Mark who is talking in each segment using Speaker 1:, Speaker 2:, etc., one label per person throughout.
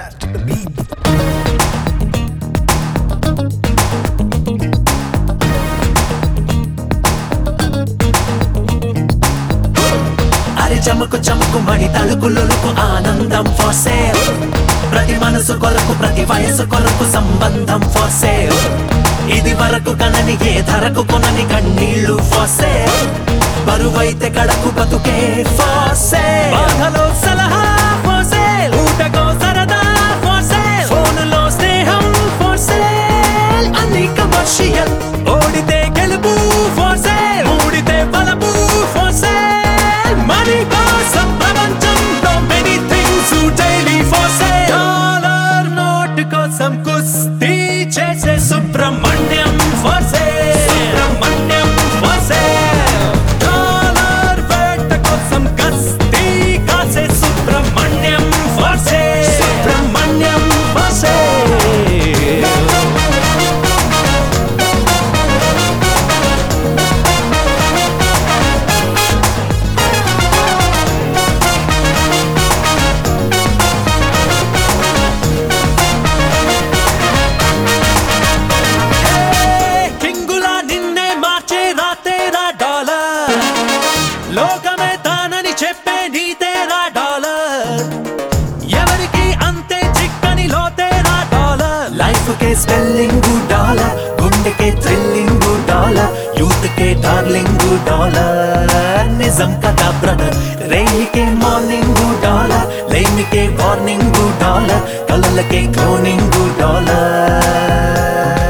Speaker 1: to the beat.
Speaker 2: అరి చమకు చమకు మడి తలుకులకు ఆనందం ఫర్ సేల్ ప్రతి మనసు కొరకు ప్రతి వయసు కొరకు సంబంధం ఫర్ సేల్ ఇది వరకు కనని ఏ ధరకు కొనని కన్నీళ్లు ఫర్ సేల్ బరువైతే కడకు బతుకే ఫర్ సేల్ బాధలో సలహా ఫర్ సేల్ ఊటకో సరదా ఫర్ సేల్ ఫోనులో స్నేహం ఫర్ సేల్ అన్ని కమర్షియల్ ఓడితే గెలుపు ఫర్ సేల్ ఊడితే బలపు ఫర్ సేల్ మనీ కోసం ప్రపంచంలో many things daily for sale dollar note కోసం కుస్తీ చేసే Subrahmanyam for sale Subrahmanyam for sale dollar వేట కోసం కస్తీ కాసే Subrahmanyam for sale Subrahmanyam for sale కింగులా నిన్నే మార్చే రాతేరా డాలర్ లోకమే తానని చెప్పే నీతేరా డాలర్ ఎవరికి అంతే చిక్కని లోతేరా డాలర్ లైఫ్ కే స్పెల్లింగ్ డాలర్ గుండెకే థ్రిల్లింగ్ డాలర్ యూత్ కే డార్లింగ్ డాలర్ నిజం కదా బ్రదర్ రైలుకే మార్నింగ్ డాలర్ లైన్కే వార్నింగ్ డాలర్ కలలకే క్లోనింగ్ డాలర్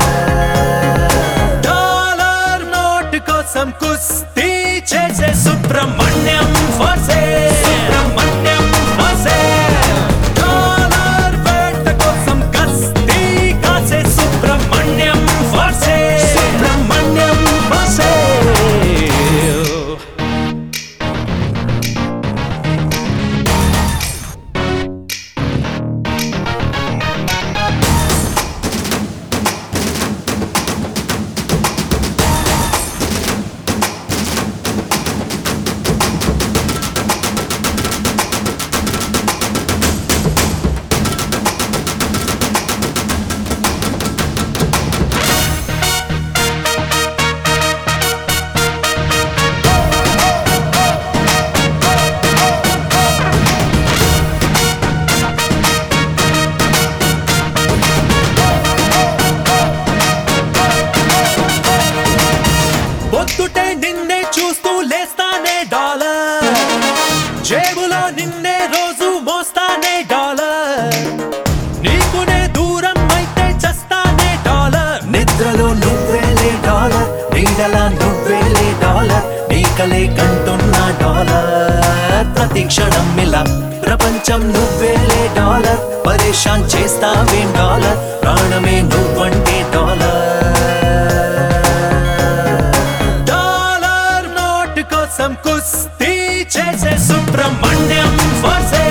Speaker 2: డాలర్ నోట్ కోసం కుస్తీ చేసే Subrahmanyam for sale Subrahmanyam for sale dollar వేట కోసం కస్తీ కాసే Subrahmanyam for sale Subrahmanyam for sale పొద్దుటే నిన్నే చూస్తూ లేస్తానే డాలర్ జేబులో నిన్నే రోజు మోస్తానే డాలర్ నీకునే దూరం అయితే చస్తానే డాలర్ నిద్రలో నువ్వేలే డాలర్ నీడలా నువ్వేలే డాలర్ నీకలే కంటున్నా డాలర్ ప్రతి క్షణం ఇలా ప్రపంచం నువ్వేలే డాలర్ పరేషాన్ చేస్తావేం డాలర్ ప్రాణమే నువ్వంటే డాలర్ డాలర్ నోట్ కోసం కుస్తీ చేసే సుబ్రహ్మణ్యం ఫర్ సేల్